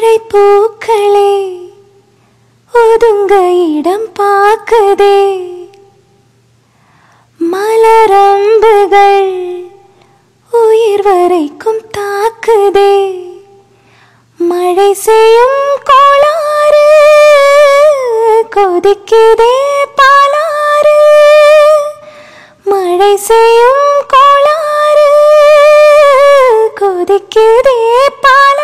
மழை பூக்களே ஒதுங்க இடம் பார்க்குதே மலரம்புகள் உயிர் வரைக்கும் தாக்குதே மழை செய்யும் கோளாறு கொதிக்குதே பாலாறு மழை செய்யும் கோளாறு கொதிக்குதே பாலாறு